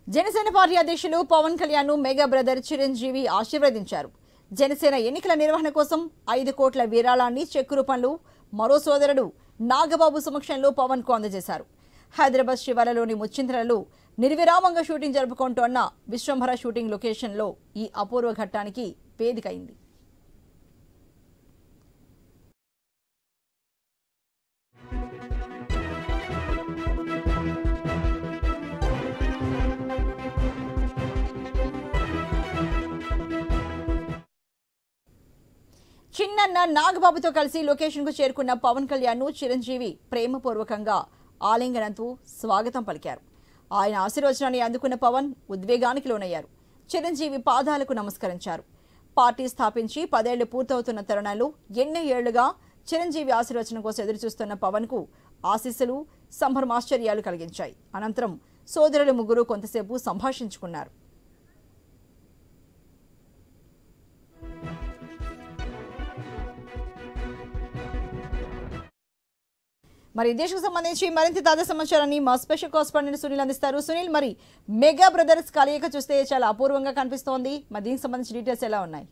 Janasena party అధ్యక్షులు Pawan Kalyan mega brother Chiranjeevi ఆశీర్వదించారు జనసేన ఎన్నికల నిర్వహణ కోసం ఐదు కోట్ల విరాళాన్ని చెక్కు రూపంలో మరో సోదరుడు నాగబాబు సమక్షంలో పవన్ కు అందజేశారు హైదరాబాద్ శివాలలోని ముచ్చింద్రలో నిర్విరామంగా షూటింగ్ జరుపుకుంటోన్న విశ్వంభర షూటింగ్ లొకేషన్లో ఈ అపూర్వ ఘట్టానికి వేదిక అయింది చిన్నన్న నాగబాబుతో కలిసి లొకేషన్ కు చేరుకున్న పవన్ కళ్యాణ్ ను చిరంజీవి ప్రేమపూర్వకంగా ఆలింగనంతో స్వాగతం పలికారు ఆయన ఆశీర్వచనాన్ని అందుకున్న పవన్ ఉద్వేగానికి లోనయ్యారు చిరంజీవి పాదాలకు నమస్కరించారు పార్టీ స్థాపించి పదేళ్లు పూర్తవుతున్న తరుణంలో ఎన్నో ఏళ్లుగా చిరంజీవి ఆశీర్వచనం కోసం ఎదురుచూస్తున్న పవన్ కు ఆశీస్సులు సంభ్రమాశ్చర్యాలు కలిగించాయి అనంతరం సోదరులు ముగ్గురు కొంతసేపు సంభాషించుకున్నారు మరి ఈ దేశకు సంబంధించి మరింత తాజా సమాచారాన్ని మా స్పెషల్ కరెస్పాండెంట్ సునీల్ అందిస్తారు సునీల్ మరి మెగా బ్రదర్స్ కలయిక చూస్తే చాలా అపూర్వంగా కనిపిస్తోంది మరి దీనికి సంబంధించి డీటెయిల్స్ ఎలా ఉన్నాయి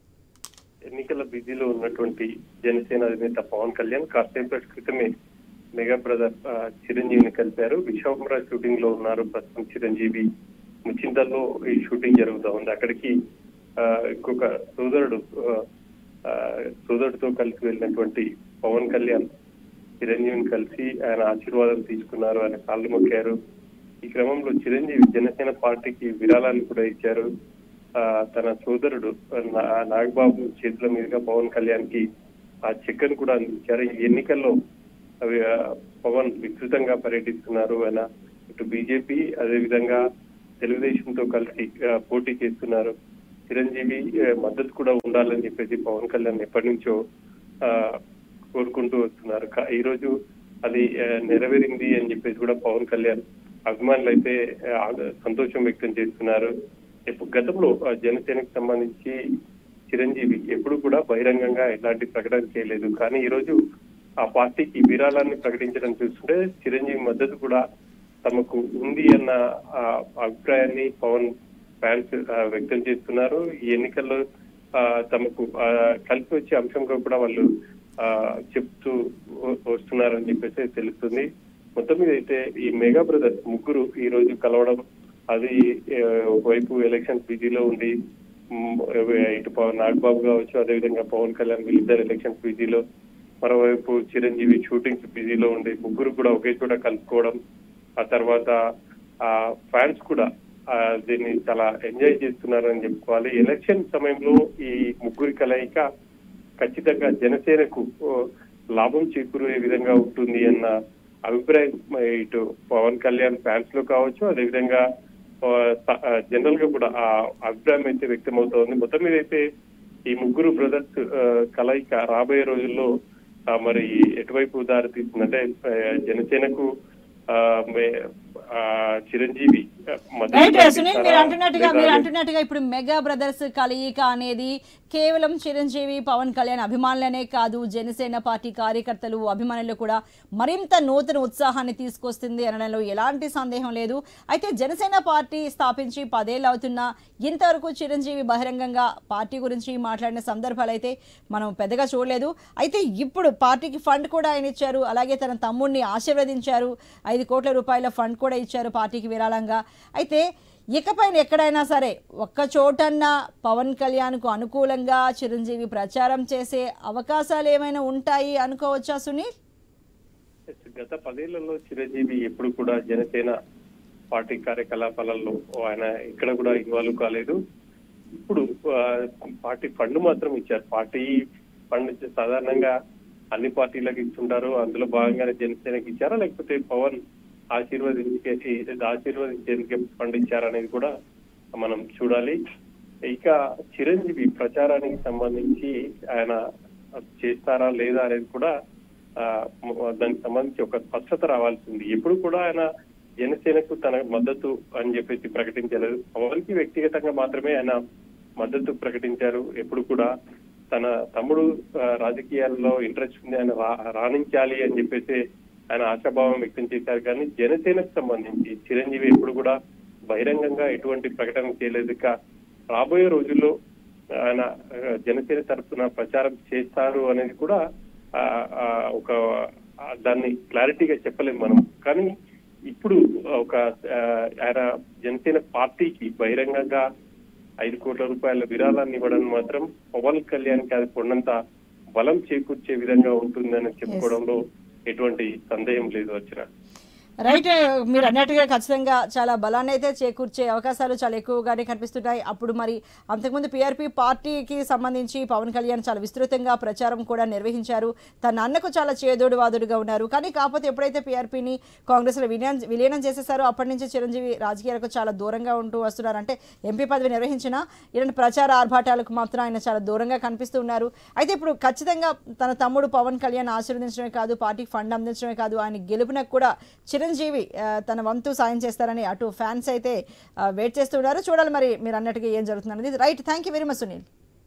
ఎన్నికల బిజీలో ఉన్నటువంటి జనసేన అధినేత పవన్ కళ్యాణ్ కాసేపటి క్రితమే మెగా బ్రదర్ ఆ, చిరంజీవిని కలిపారు విశ్వంబర షూటింగ్ లో ఉన్నారు ప్రస్తుతం చిరంజీవి ముచింతల్లో ఈ షూటింగ్ జరుగుతూ ఉంది అక్కడికి ఆ, ఇంకొక సోదరుడు ఆ, ఆ, సోదరుడితో కలిసి వెళ్ళినటువంటి పవన్ కళ్యాణ్ చిరంజీవిని కలిసి ఆయన ఆశీర్వాదం తీసుకున్నారు ఆయన కాళ్ళు మొక్కారు ఈ క్రమంలో చిరంజీవి జనసేన పార్టీకి విరాళాన్ని కూడా ఇచ్చారు ఆ, తన సోదరుడు నా- నాగబాబు చేతుల మీదుగా పవన్ కళ్యాణ్ కి ఆ చెక్కను కూడా అందించారు ఈ ఎన్నికల్లో అవి ఆ, పవన్ విస్తృతంగా పర్యటిస్తున్నారు ఆయన ఇటు బీజేపీ అదేవిధంగా తెలుగుదేశంతో కలిసి ఆ, పోటీ చేస్తున్నారు చిరంజీవి ఆ, మద్దతు కూడా ఉండాలని చెప్పేసి పవన్ కళ్యాణ్ ఎప్పటి నుంచో ఆ, కోరుకుంటూ వస్తున్నారు కా- ఈ రోజు అది ఆ, నెరవేరింది అని చెప్పేసి కూడా పవన్ కళ్యాణ్ అభిమానులు అయితే ఆ, సంతోషం వ్యక్తం చేస్తున్నారు ఎప్పు- గతంలో ఆ, జనసేనకు సంబంధించి చిరంజీవి ఎప్పుడు కూడా బహిరంగంగా ఎలాంటి ప్రకటన చేయలేదు కానీ ఈ రోజు ఆ పార్టీకి విరాళాన్ని ప్రకటించడం చూస్తుంటే చిరంజీవి మద్దతు కూడా తమకు ఉంది అన్న ఆ, అభిప్రాయాన్ని పవన్ ఫ్యాన్స్ ఆ, వ్యక్తం చేస్తున్నారు ఈ ఎన్నికల్లో ఆ, తమకు ఆ, కలిసి వచ్చే అంశంగా కూడా వాళ్ళు ఆ, చెప్తూ వ- వస్తున్నారని చెప్పేసి తెలుస్తుంది మొత్తం మీద అయితే ఈ మెగా బ్రదర్స్ ముగ్గురు ఈ రోజు కలవడం అది ఆ, ఒకవైపు ఎలక్షన్ బిజీలో ఉండి మ్, ఇటు పవన్ నాగబాబు కావచ్చు అదేవిధంగా పవన్ కళ్యాణ్ వీళ్ళిద్దరు ఎలక్షన్ బిజీలో మరోవైపు చిరంజీవి షూటింగ్స్ బిజీలో ఉండి ముగ్గురు కూడా ఒకే చోట కలుసుకోవడం ఆ తర్వాత ఆ ఫ్యాన్స్ కూడా ఆ, దీన్ని చాలా ఎంజాయ్ చేస్తున్నారని చెప్పుకోవాలి ఎలక్షన్ సమయంలో ఈ ముగ్గురి కలయిక ఖచ్చితంగా జనసేనకు ఓ, లాభం చేకూరే విధంగా ఉంటుంది అన్న అభిప్రాయం మ, ఇటు పవన్ కళ్యాణ్ ఫ్యాన్స్ లో కావచ్చు అదేవిధంగా ఆ, స- ఆ, జనరల్ గా కూడా ఆ అభిప్రాయం అయితే వ్యక్తం అవుతోంది మొత్తం మీద అయితే ఈ ముగ్గురు బ్రదర్స్ ఆ, కలయిక రాబోయే రోజుల్లో ఆ, మరి ఎటువైపు దారి తీస్తుందంటే ఆ, జనసేనకు ఆ, మే- ఆ, చిరంజీవి ఆ, మద్దతు రైట్ సునీల్ మీరు ప్రకటిస్తారా? అంటున్నట్టుగా లేదా మీరు అంటున్నట్టుగా ఇప్పుడు మెగా బ్రదర్స్ కలయిక అనేది కేవలం చిరంజీవి పవన్ కళ్యాణ్ అభిమానులనే కాదు జనసేన పార్టీ కార్యకర్తలు అభిమానులు కూడా మరింత నూతన ఉత్సాహాన్ని తీసుకొస్తుంది అనడంలో ఎలాంటి సందేహం లేదు అయితే జనసేన పార్టీ స్థాపించి పదేళ్ళు అవుతున్నా ఇంతవరకు చిరంజీవి బహిరంగంగా పార్టీ గురించి మాట్లాడిన సందర్భాలు అయితే మనం పెద్దగా చూడలేదు అయితే ఇప్పుడు పార్టీకి ఫండ్ కూడా ఆయన ఇచ్చారు అలాగే తన తమ్ముడిని ఆశీర్వదించారు ఐదు కోట్ల రూపాయల ఫండ్ కూడా ఇచ్చారు పార్టీకి విరాళంగా అయితే ఇకపైన ఎక్కడైనా సరే ఒక్క చోటన్నా పవన్ కళ్యాణ్కు అనుకూలంగా చిరంజీవి ప్రచారం చేసే అవకాశాలు ఏమైనా ఉంటాయి అనుకోవచ్చా సునీల్ గత పదేళ్లలో చిరంజీవి ఎప్పుడు కూడా జనసేన పార్టీ కార్యకలాపాలలో ఆయన ఇక్కడ కూడా ఇన్వాల్వ్ కాలేదు ఇప్పుడు ఆ, పార్టీ ఫండ్ మాత్రం ఇచ్చారు పార్టీ ఫండ్ ఇచ్చే- సాధారణంగా అన్ని పార్టీలకు ఇస్తుంటారు అందులో భాగంగానే జనసేనకి ఇచ్చారా లేకపోతే పవన్ ఆశీర్వదించే ఆశీర్వదించేందుకే ఫండ్ ఇచ్చారనేది కూడా మనం చూడాలి ఇక చిరంజీవి ప్రచారానికి సంబంధించి ఆయన చేస్తారా లేదా అనేది కూడా ఆ, మ- దానికి సంబంధించి ఒక స్పష్టత రావాల్సింది ఎప్పుడు కూడా ఆయన జనసేనకు తన మద్దతు అని చెప్పేసి ప్రకటించలేదు పవన్కి వ్యక్తిగతంగా మాత్రమే ఆయన మద్దతు ప్రకటించారు ఎప్పుడు కూడా తన తమ్ముడు ఆ, రాజకీయాల్లో ఇంట్రెస్ట్ ఉంది ఆయన రా- రాణించాలి అని చెప్పేసి ఆయన ఆశాభావం వ్యక్తం చేశారు కానీ జనసేనకు సంబంధించి చిరంజీవి ఎప్పుడు కూడా బహిరంగంగా ఎటువంటి ప్రకటన చేయలేదు ఇక రాబోయే రోజుల్లో ఆయన ఆ, జనసేన తరఫున ప్రచారం చేస్తారు అనేది కూడా ఆ, ఆ, ఒక ఆ, దాన్ని క్లారిటీగా చెప్పలేము మనం కానీ ఇప్పుడు ఒక ఆ, ఆయన జనసేన పార్టీకి బహిరంగంగా ఐదు కోట్ల రూపాయల విరాళాన్ని ఇవ్వడం మాత్రం పవన్ కళ్యాణ్ కి అది కొండంత బలం చేకూర్చే విధంగా ఉంటుందని చెప్పుకోవడంలో ఎటువంటి సందేహం లేదు వచ్చిన రైట్ మీరు అన్నట్టుగా ఖచ్చితంగా చాలా బలాన్ని అయితే చేకూర్చే అవకాశాలు చాలా ఎక్కువగానే కనిపిస్తున్నాయి అప్పుడు మరి అంతకుముందు పీఆర్పీ పార్టీకి సంబంధించి పవన్ కళ్యాణ్ చాలా విస్తృతంగా ప్రచారం కూడా నిర్వహించారు తన అన్నకు చాలా చేదోడు వాదుడుగా ఉన్నారు కానీ కాకపోతే ఎప్పుడైతే పీఆర్పీని కాంగ్రెస్లో విలీనం విలీనం చేసేసారో అప్పటి నుంచి చిరంజీవి రాజకీయాలకు చాలా దూరంగా ఉంటూ వస్తున్నారు అంటే ఎంపీ పదవి నిర్వహించిన ఇలాంటి ప్రచార ఆర్భాటాలకు మాత్రం ఆయన చాలా దూరంగా కనిపిస్తూ ఉన్నారు అయితే ఇప్పుడు ఖచ్చితంగా తన తమ్ముడు పవన్ కళ్యాణ్ ఆశీర్వదించడమే కాదు పార్టీకి ఫండ్ అందించడమే కాదు ఆయన గెలుపునకు కూడా చిరంజీవి ఆ, తన వంతు సాయం చేస్తారని అటు ఫ్యాన్స్ అయితే ఆ, వెయిట్ చేస్తున్నారు చూడాలి మరి మీరు అన్నట్టుగా ఏం జరుగుతుంది అనేది right thank you very much Sunil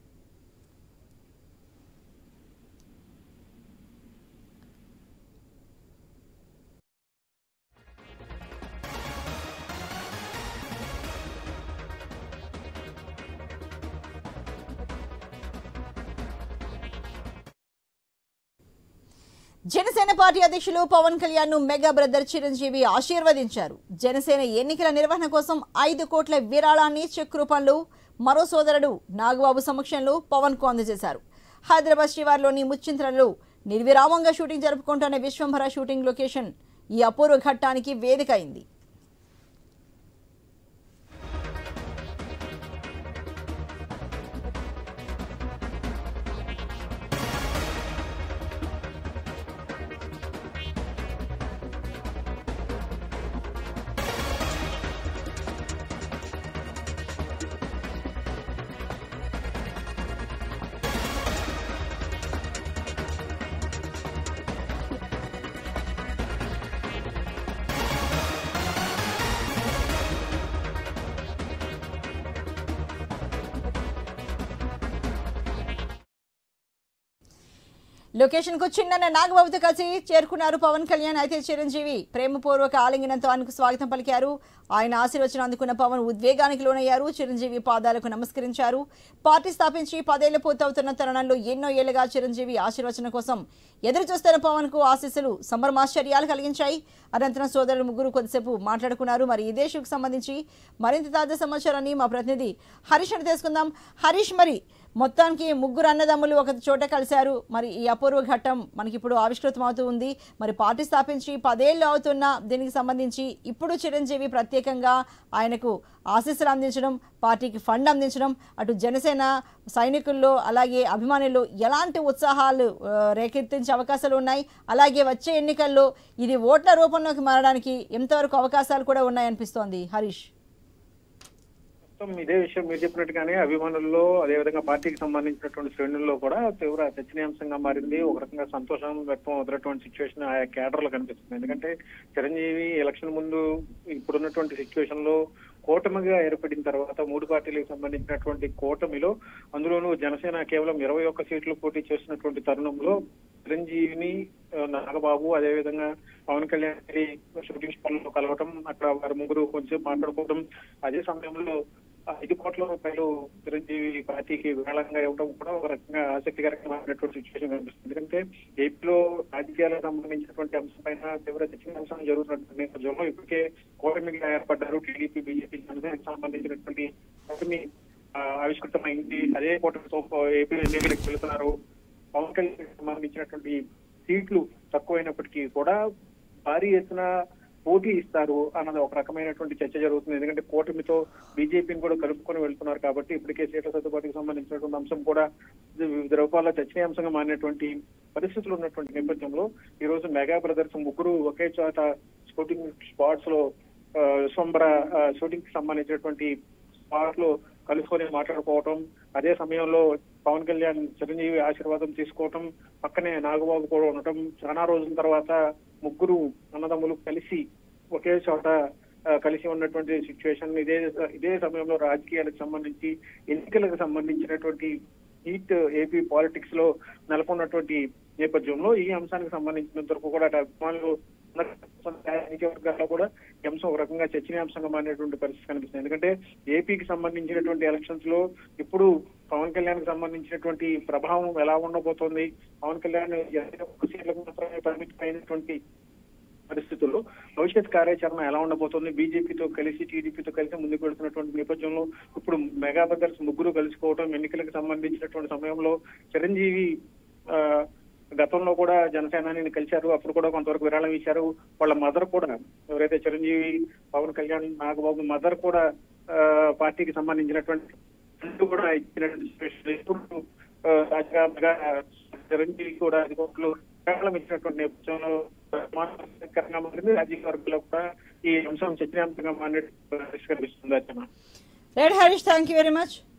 Janasena party అధ్యక్షులు పవన్ కళ్యాణ్ ను మెగా బ్రదర్ చిరంజీవి ఆశీర్వదించారు జనసేన ఎన్నికల నిర్వహణ కోసం ఐదు కోట్ల విరాళాన్ని చెక్ రూపంలో మరో సోదరుడు నాగబాబు సమక్షంలో పవన్ కు అందజేశారు హైదరాబాద్ శివార్లోని ముచ్చింత్రలో నిర్విరామంగా షూటింగ్ జరుపుకుంటున్న విశ్వంభర షూటింగ్ లొకేషన్ ఈ అపూర్వ ఘట్టానికి వేదిక అయింది లొకేషన్ కు చిన్న నాగబాబుతో కలిసి చేరుకున్నారు పవన్ కళ్యాణ్ అయితే చిరంజీవి ప్రేమపూర్వక ఆలింగనంతో ఆయనకు స్వాగతం పలికారు ఆయన ఆశీర్వచనం అందుకున్న పవన్ ఉద్వేగానికి లోనయ్యారు చిరంజీవి పాదాలకు నమస్కరించారు పార్టీ స్థాపించి పదేళ్లు పూర్తవుతున్న తరుణంలో ఎన్నో ఏళ్లుగా చిరంజీవి ఆశీర్వచనం కోసం ఎదురు చూస్తున్న పవన్ కు ఆశీస్సులు సంబరమాశ్చర్యాలు కలిగించాయి అనంతరం సోదరులు ముగ్గురు కొద్దిసేపు మాట్లాడుకున్నారు మరి ఇదే ఇష్యూకి సంబంధించి మరింత తాజా సమాచారాన్ని మా ప్రతినిధి హరీష్ అని తెలుసుకుందాం హరీష్ మరి మొత్తానికి ముగ్గురు అన్నదమ్ములు ఒక చోట కలిశారు మరి ఈ అపూర్వ ఘట్టం మనకి ఇప్పుడు ఆవిష్కృతం అవుతూ ఉంది మరి పార్టీ స్థాపించి పదేళ్ళు అవుతున్న దీనికి సంబంధించి ఇప్పుడు చిరంజీవి ప్రత్యేకంగా ఆయనకు ఆశీస్సులు అందించడం పార్టీకి ఫండ్ అందించడం అటు జనసేన సైనికుల్లో అలాగే అభిమానుల్లో ఎలాంటి ఉత్సాహాలు ఆ, రేకెత్తించే అవకాశాలు ఉన్నాయి అలాగే వచ్చే ఎన్నికల్లో ఇది ఓట్ల రూపంలోకి మారడానికి ఎంతవరకు అవకాశాలు కూడా ఉన్నాయనిపిస్తోంది హరీష్ మొత్తం ఇదే విషయం మీరు చెప్పినట్టుగానే అభిమానుల్లో అదేవిధంగా పార్టీకి సంబంధించినటువంటి శ్రేణుల్లో కూడా తీవ్ర చర్చనీయాంశంగా మారింది ఒక రకంగా సంతోషం వ్యక్తం అవుతున్నటువంటి సిచ్యువేషన్ ఆయా కేడర్లో కనిపిస్తుంది ఎందుకంటే చిరంజీవి ఎలక్షన్ ముందు ఇప్పుడున్నటువంటి సిచ్యువేషన్ లో కూటమిగా ఏర్పడిన తర్వాత మూడు పార్టీలకు సంబంధించినటువంటి కూటమిలో అందులోనూ జనసేన కేవలం ఇరవై ఒక్క సీట్లు పోటీ చేస్తున్నటువంటి తరుణంలో చిరంజీవిని ఆ, నాగబాబు అదేవిధంగా పవన్ కళ్యాణ్ గారి షూటింగ్ స్పాట్ లో కలవటం అక్కడ వారి ముగ్గురు కొంచెం మాట్లాడుకోవడం అదే సమయంలో ఆ ఐదు కోట్ల రూపాయలు చిరంజీవి పార్టీకి విరాళంగా ఇవ్వడం కూడా ఒక రకంగా ఆసక్తికరమైనటువంటి సిచ్యువేషన్ కనిపిస్తుంది ఎందుకంటే ఏపీలో రాజకీయాలకు సంబంధించినటువంటి అంశంపైన తీవ్ర చర్చనీయాంశం జరుగుతున్నటువంటి నేపథ్యంలో ఇప్పటికే కూటమిగా ఏర్పడ్డారు టీడీపీ బీజేపీ జనసేనకు సంబంధించినటువంటి కూటమి ఆ, ఆవిష్కృతమైంది అదే కూటమితో ఏపీ ఎన్నికలకు వెళుతున్నారు పవన్ కళ్యాణ్ సంబంధించినటువంటి సీట్లు తక్కువైనప్పటికీ కూడా భారీ ఎత్తున పోటీ ఇస్తారు అన్నది ఒక రకమైనటువంటి చర్చ జరుగుతుంది ఎందుకంటే కూటమితో బీజేపీని కూడా కలుపుకొని వెళ్తున్నారు కాబట్టి ఇప్పటికే సీట్ల సర్దుబాటుకు సంబంధించినటువంటి అంశం కూడా వివిధ రూపాల చర్చనీయాంశంగా మారినటువంటి పరిస్థితులు ఉన్నటువంటి నేపథ్యంలో ఈ రోజు మెగా బ్రదర్స్ ముగ్గురు ఒకే చోట షూటింగ్ స్పాట్స్ లో ఆ, విశ్వంబర షూటింగ్ కి సంబంధించినటువంటి స్పాట్ లో కలుసుకొని మాట్లాడుకోవటం అదే సమయంలో పవన్ కళ్యాణ్ చిరంజీవి ఆశీర్వాదం తీసుకోవటం పక్కనే నాగబాబు కూడా ఉండటం చాలా రోజుల తర్వాత ముగ్గురు అన్నదమ్ములు కలిసి ఒకే చోట ఆ, కలిసి ఉన్నటువంటి సిచ్యువేషన్ ఇదే ఇదే సమయంలో రాజకీయాలకు సంబంధించి ఎన్నికలకు సంబంధించినటువంటి హీట్ ఏపీ పాలిటిక్స్ లో నెలకొన్నటువంటి నేపథ్యంలో ఈ అంశానికి సంబంధించినంత వరకు కూడా అటు అభిమానులు రాజకీయ వర్గాల్లో కూడా ఈ అంశం ఒక రకంగా చర్చనీయాంశంగా మారినటువంటి పరిస్థితి కనిపిస్తుంది ఎందుకంటే ఏపీకి సంబంధించినటువంటి ఎలక్షన్స్ లో ఇప్పుడు పవన్ కళ్యాణ్ కి సంబంధించినటువంటి ప్రభావం ఎలా ఉండబోతోంది పవన్ కళ్యాణ్ ఎనభై ఒక్క సీట్లకు మాత్రమే పరిమితమైనటువంటి పరిస్థితుల్లో భవిష్యత్ కార్యాచరణ ఎలా ఉండబోతోంది బీజేపీతో కలిసి టీడీపీతో కలిసి ముందుకు వెళ్తున్నటువంటి నేపథ్యంలో ఇప్పుడు మెగా బ్రదర్స్ ముగ్గురు కలుసుకోవడం ఎన్నికలకు సంబంధించినటువంటి సమయంలో చిరంజీవి ఆ, గతంలో కూడా జనసేనాని కలిశారు అప్పుడు కూడా కొంతవరకు విరాళం ఇచ్చారు వాళ్ళ మదర్ కూడా ఎవరైతే చిరంజీవి పవన్ కళ్యాణ్ నాగబాబు మదర్ కూడా ఆ, పార్టీకి సంబంధించినటువంటి ఫండ్ కూడా ఇచ్చినటువంటి సిచ్యువేషన్ ఇప్పుడు ఆ, తాజాగా మెగా చిరంజీవి కూడా అధికారులు విరాళం ఇచ్చినటువంటి నేపథ్యంలో ప్రమాదకరంగా మారింది రాజకీయ వర్గాల్లో కూడా ఈ అంశం చర్చనీయాంశంగా మారినట్టు కనిపిస్తుంది Archana right Harish thank you very much